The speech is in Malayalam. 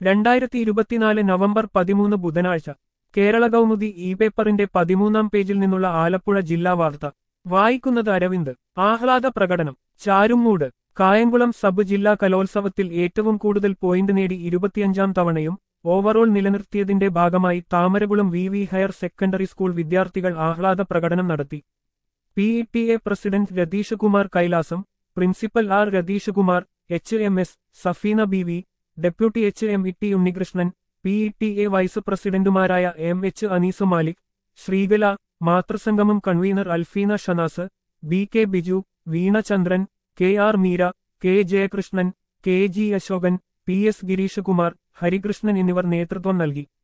രണ്ടായിരത്തി ഇരുപത്തിനാല് നവംബർ പതിമൂന്ന് ബുധനാഴ്ച കേരള കൗമുദി ഇ പേപ്പറിന്റെ പതിമൂന്നാം പേജിൽ നിന്നുള്ള ആലപ്പുഴ ജില്ലാ വാർത്ത വായിക്കുന്നത് അരവിന്ദ് ആഹ്ലാദ പ്രകടനം ചാരുമൂട് കായംകുളം സബ് ജില്ലാ കലോത്സവത്തിൽ ഏറ്റവും കൂടുതൽ പോയിന്റ് നേടി ഇരുപത്തിയഞ്ചാം തവണയും ഓവറോൾ നിലനിർത്തിയതിന്റെ ഭാഗമായി Thamarakulam V V higher secondary school വിദ്യാർത്ഥികൾ ആഹ്ലാദ പ്രകടനം നടത്തി P E T A president Ratheesh Kumar Kailasam principal R Ratheesh Kumar H M S Safeena B V deputy H M E T Unnikrishnan P E T A vice പ്രസിഡന്റുമാരായ എം എച്ച് അനീസ് മാലിക് ശ്രീകല മാതൃസംഗമം convener Alfeena Shanas B K Biju Veena Chandran K R Meera K Jayakrishnan K G Asokan P S Gireesh Kumar Harikrishnan എന്നിവർ നേതൃത്വം നൽകി